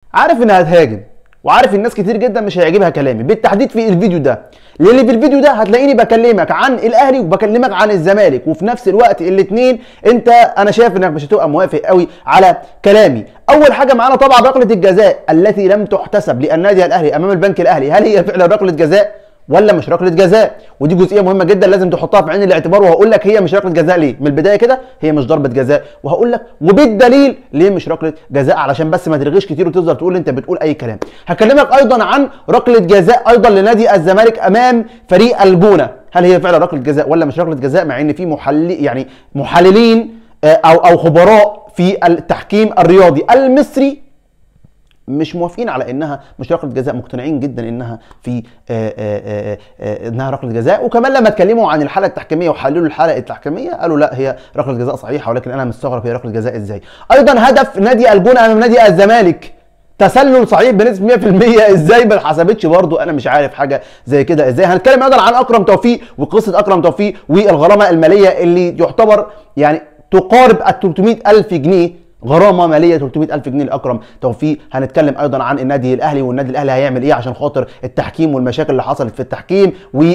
عارف انها هتهاجم وعارف الناس كتير جدا مش هيعجبها كلامي بالتحديد في الفيديو ده لان في الفيديو ده هتلاقيني بكلمك عن الاهلي وبكلمك عن الزمالك وفي نفس الوقت الاثنين انت انا شايف انك مش هتبقى موافق قوي على كلامي اول حاجه معانا طبعا ركله الجزاء التي لم تحتسب للنادي الاهلي امام البنك الاهلي هل هي فعلا ركله جزاء ولا مش ركله جزاء ودي جزئيه مهمه جدا لازم تحطها في عين الاعتبار وهقول لك هي مش ركله جزاء ليه من البدايه كده هي مش ضربه جزاء وهقول لك وبالدليل ليه مش ركله جزاء علشان بس ما ترغيش كتير وتفضل تقول انت بتقول اي كلام هكلمك ايضا عن ركله جزاء ايضا لنادي الزمالك امام فريق الجونه هل هي فعلا ركله جزاء ولا مش ركله جزاء مع ان في محلل يعني محللين آه، او او خبراء في التحكيم الرياضي المصري مش موافقين على انها مش ركله جزاء مقتنعين جدا انها في آآ آآ آآ انها ركله جزاء وكمان لما اتكلموا عن الحاله التحكيميه وحللوا الحاله التحكيميه قالوا لا هي ركله جزاء صحيحه ولكن انا مستغرب هي ركله جزاء ازاي ايضا هدف نادي الجونه امام نادي الزمالك تسلل صحيح بنسبه 100% ازاي ما اتحسبتش برضه انا مش عارف حاجه زي كده ازاي هنتكلم ايضا عن اكرم توفيق وقصه اكرم توفيق والغرامه الماليه اللي يعتبر يعني تقارب ال 300 الف جنيه غرامه ماليه 300 الف جنيه لاكرم توفيق هنتكلم ايضا عن النادي الاهلي والنادي الاهلي هيعمل ايه عشان خاطر التحكيم والمشاكل اللي حصلت في التحكيم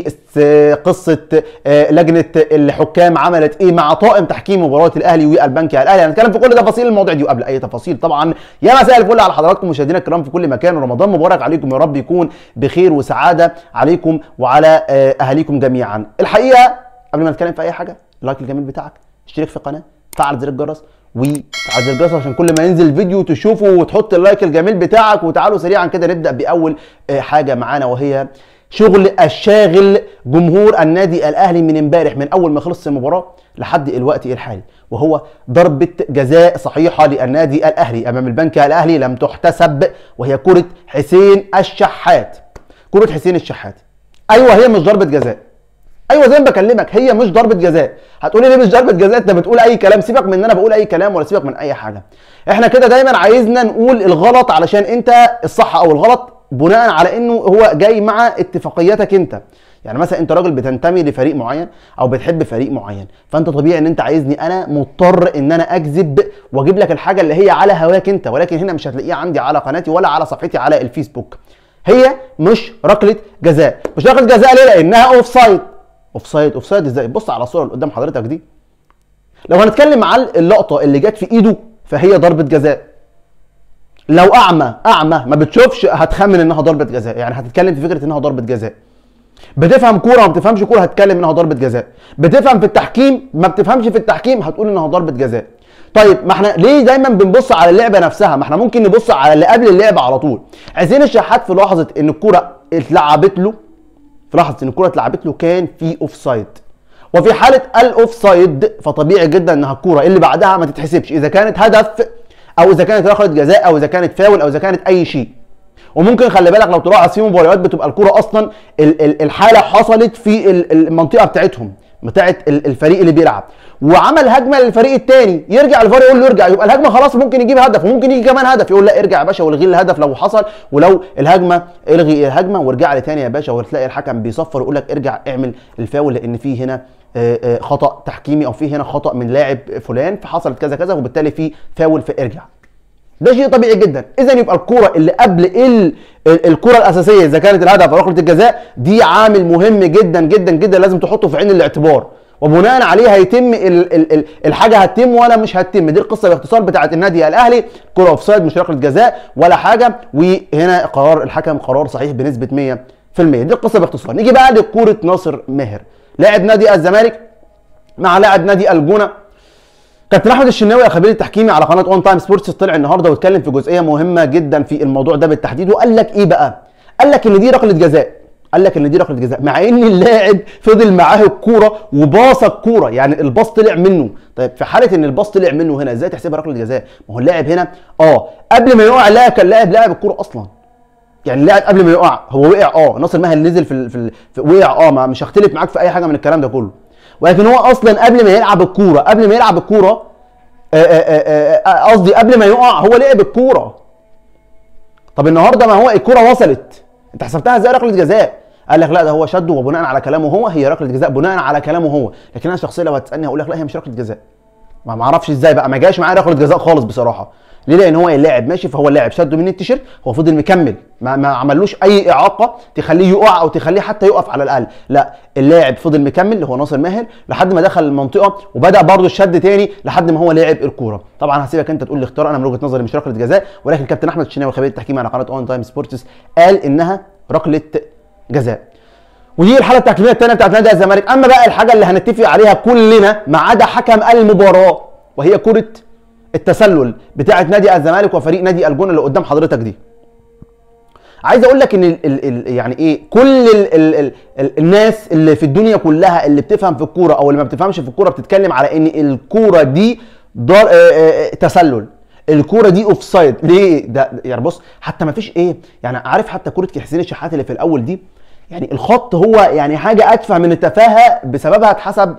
وقصه لجنه الحكام عملت ايه مع طاقم تحكيم مباراه الاهلي والبنك الاهلي هنتكلم في كل تفاصيل المواضيع دي وقبل اي تفاصيل طبعا يا مساء الفل على حضراتكم مشاهدينا الكرام في كل مكان ورمضان مبارك عليكم يا رب يكون بخير وسعاده عليكم وعلى اهاليكم جميعا الحقيقه قبل ما نتكلم في اي حاجه اللايك الجميل بتاعك اشترك في القناه فعل زر الجرس وتعزل الجرس عشان كل ما ينزل فيديو تشوفه وتحط اللايك الجميل بتاعك وتعالوا سريعا كده نبدا باول حاجه معانا وهي شغل الشاغل جمهور النادي الاهلي من امبارح من اول ما خلصت المباراه لحد الوقت الحالي وهو ضربه جزاء صحيحه للنادي الاهلي امام البنك الاهلي لم تحتسب وهي كره حسين الشحات كره حسين الشحات ايوه هي مش ضربه جزاء ايوه زي ما بكلمك هي مش ضربه جزاء هتقولي ليه مش ضربه جزاء انت بتقول اي كلام سيبك من ان انا بقول اي كلام ولا سيبك من اي حاجه احنا كده دايما عايزنا نقول الغلط علشان انت الصح او الغلط بناء على انه هو جاي مع اتفاقياتك انت يعني مثلا انت راجل بتنتمي لفريق معين او بتحب فريق معين فانت طبيعي ان انت عايزني انا مضطر ان انا اكذب واجيب لك الحاجه اللي هي على هواك انت ولكن هنا مش هتلاقيها عندي على قناتي ولا على صفحتي على الفيسبوك هي مش ركله جزاء مش ركله جزاء ليه لانها اوف سايد اوف سايد اوف سايد ازاي بص على الصوره اللي قدام حضرتك دي لو هنتكلم عن اللقطه اللي جت في ايده فهي ضربه جزاء لو اعمى اعمى ما بتشوفش هتخمن انها ضربه جزاء يعني هتتكلم في فكره انها ضربه جزاء بتفهم كوره ما بتفهمش كوره هتتكلم انها ضربه جزاء بتفهم في التحكيم ما بتفهمش في التحكيم هتقول انها ضربه جزاء طيب ما احنا ليه دايما بنبص على اللعبه نفسها ما احنا ممكن نبص على اللي قبل اللعبه على طول عايزين الشحات في لحظه ان الكوره اتلعبت له في لحظه ان الكوره اتلعبت له كان في اوف سايد وفي حاله الاوف سايد فطبيعي جدا انها الكوره اللي بعدها ما تتحسبش اذا كانت هدف او اذا كانت ركله جزاء او اذا كانت فاول او اذا كانت اي شيء وممكن خلي بالك لو تلاحظ في مباريات بتبقى الكوره اصلا الحاله حصلت في المنطقه بتاعتهم بتاعت الفريق اللي بيلعب وعمل هجمه للفريق الثاني يرجع الفار يقول له ارجع يبقى الهجمه خلاص ممكن يجيب هدف وممكن يجي كمان هدف يقول لا ارجع يا باشا والغي الهدف لو حصل ولو الهجمه الغي الهجمه وارجع لي تاني يا باشا وتلاقي الحكم بيصفر يقول لك ارجع اعمل الفاول لان في هنا خطا تحكيمي او في هنا خطا من لاعب فلان فحصلت كذا كذا وبالتالي في فاول فارجع ده شيء طبيعي جدا اذا يبقى الكوره اللي قبل ال... الكوره الاساسيه اذا كانت الهدف او ركله الجزاء دي عامل مهم جدا جدا جدا لازم تحطه في عين الاعتبار وبناء عليه هيتم ال ال ال الحاجه هتتم ولا مش هتتم دي القصه باختصار بتاعت النادي الاهلي كره اوف سايد مش ركله جزاء ولا حاجه وهنا قرار الحكم قرار صحيح بنسبه 100% دي القصه باختصار نيجي بقى لكوره ناصر ماهر لاعب نادي الزمالك مع لاعب نادي الجونه كابتن احمد الشناوي خبير التحكيمي على قناه اون تايم سبورتس طلع النهارده واتكلم في جزئيه مهمه جدا في الموضوع ده بالتحديد وقال لك ايه بقى؟ قال لك ان دي ركله جزاء قال لك ان دي ركله جزاء مع ان اللاعب فضل معاه الكوره وباص الكوره يعني الباص طلع منه طيب في حاله ان الباص طلع منه هنا ازاي تحسبها ركله جزاء ما هو اللاعب هنا اه قبل ما يقع لا كان لاعب لاعب الكوره اصلا يعني اللاعب قبل ما يقع هو وقع اه ناصر ماهر نزل في, ال في, ال في وقع اه ما مش هختلف معاك في اي حاجه من الكلام ده كله ولكن هو اصلا قبل ما يلعب الكوره قبل ما يلعب الكوره قصدي قبل ما يقع هو لعب الكوره طب النهارده ما هو الكوره وصلت انت حسبتها ازاي ركله جزاء قال لك لا ده هو شده وبناء على كلامه هو هي ركله جزاء بناء على كلامه هو لكن انا شخصيا لو هتسالني هقول لك لا هي مش ركله جزاء ما معرفش ازاي بقى ما جاش معاه ركله جزاء خالص بصراحه ليه لان هو اللاعب ماشي فهو اللاعب شده من التيشيرت هو فضل مكمل ما, ما عملوش اي اعاقه تخليه يقع او تخليه حتى يقف على الاقل لا اللاعب فضل مكمل اللي هو ناصر ماهر لحد ما دخل المنطقه وبدا برضه الشد تاني لحد ما هو لعب الكوره طبعا هسيبك انت تقول لي اختار انا من وجهه نظري مش ركله جزاء ولكن كابتن احمد الشناوي خبير التحكيم على قناه اون تايم سبورتس قال انها ركله جزاء ودي الحاله التحكيميه الثانيه بتاعت نادي الزمالك اما بقى الحاجه اللي هنتفق عليها كلنا ما عدا حكم المباراه وهي كره التسلل بتاعه نادي الزمالك وفريق نادي الجونه اللي قدام حضرتك دي عايز اقول لك ان ال ال ال يعني ايه كل ال ال ال ال الناس اللي في الدنيا كلها اللي بتفهم في الكوره او اللي ما بتفهمش في الكوره بتتكلم على ان الكوره دي دار آه آه تسلل الكوره دي اوف سايد ليه ده يعني بص حتى ما فيش ايه يعني عارف حتى كوره حسين الشحات اللي في الاول دي يعني الخط هو يعني حاجه اتفه من التفاهه بسببها اتحسب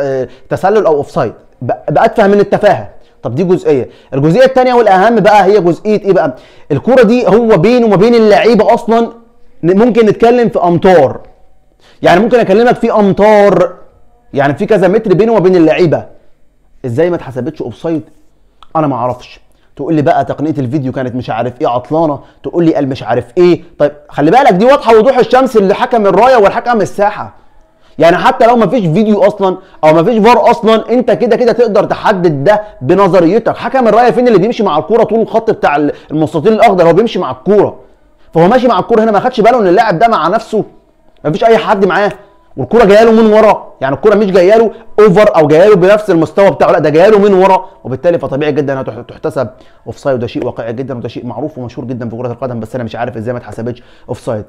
تسلل او اوف سايد باتفه من التفاهه طب دي جزئيه الجزئيه الثانيه والاهم بقى هي جزئيه ايه بقى الكوره دي هو بينه وما بين اللعيبه اصلا ممكن نتكلم في امتار يعني ممكن اكلمك في امتار يعني في كذا متر بينه وبين اللعيبه ازاي ما اتحسبتش اوف سايد انا ما اعرفش تقول لي بقى تقنيه الفيديو كانت مش عارف ايه عطلانه تقول لي قال مش عارف ايه طيب خلي بالك دي واضحه وضوح الشمس اللي حكم الرايه والحكم الساحه يعني حتى لو مفيش فيديو اصلا او مفيش فار اصلا انت كده كده تقدر تحدد ده بنظريتك حكم الرايه فين اللي بيمشي مع الكوره طول الخط بتاع المستطيل الاخضر هو بيمشي مع الكوره فهو ماشي مع الكوره هنا ما خدش باله ان اللاعب ده مع نفسه مفيش اي حد معاه والكوره جايه له من ورا يعني الكوره مش جايه له اوفر او جايه له بنفس المستوى بتاعه لا ده جايه له من ورا وبالتالي فطبيعي جدا انها تحتسب اوف سايد وده شيء واقعي جدا وده شيء معروف ومشهور جدا في كره القدم بس انا مش عارف ازاي ما اتحسبتش اوف سايد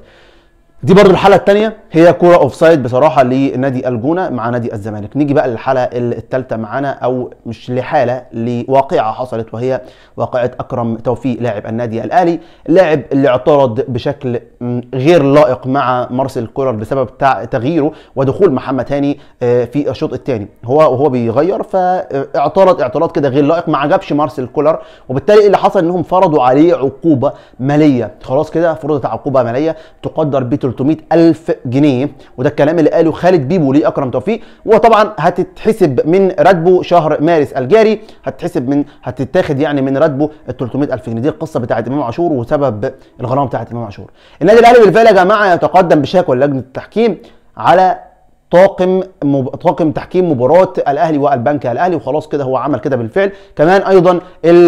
دي برضو الحاله الثانيه هي كوره اوف سايد بصراحه لنادي الجونه مع نادي الزمالك نيجي بقى للحاله الثالثه معانا او مش لحاله لواقعه حصلت وهي واقعه اكرم توفيق لاعب النادي الاهلي اللاعب اللي اعترض بشكل غير لائق مع مارسيل كولر بسبب تغييره ودخول محمد هاني في الشوط الثاني هو وهو بيغير فاعترض اعتراض كده غير لائق ما عجبش مارسيل كولر وبالتالي اللي حصل انهم فرضوا عليه عقوبه ماليه خلاص كده فرضت عقوبه ماليه تقدر ب 300 ألف جنيه وده الكلام اللي قاله خالد بيبو لأكرم توفيق وطبعا هتتحسب من راتبه شهر مارس الجاري هتتحسب من هتتاخد يعني من راتبه ال 300 ألف جنيه دي القصة بتاعت إمام عاشور وسبب الغرامة بتاعت إمام عاشور النادي الأهلي بالفعل يا جماعة يتقدم بشكوى لجنة التحكيم على طاقم مب... طاقم تحكيم مباراه الاهلي والبنك الاهلي وخلاص كده هو عمل كده بالفعل كمان ايضا ال...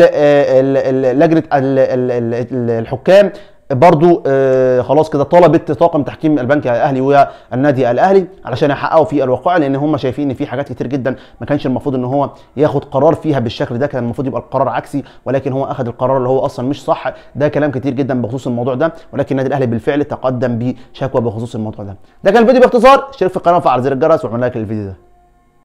ال... ال... لجنه ال... ال... الحكام برضو آه خلاص كده طلبت طاقم تحكيم البنك الاهلي والنادي الاهلي علشان يحققوا في الواقع لان هم شايفين ان في حاجات كتير جدا ما كانش المفروض ان هو ياخد قرار فيها بالشكل ده كان المفروض يبقى القرار عكسي ولكن هو اخذ القرار اللي هو اصلا مش صح ده كلام كتير جدا بخصوص الموضوع ده ولكن النادي الاهلي بالفعل تقدم بشكوى بخصوص الموضوع ده ده كان الفيديو باختصار اشترك في القناه وفعل زر الجرس واعمل لايك للفيديو ده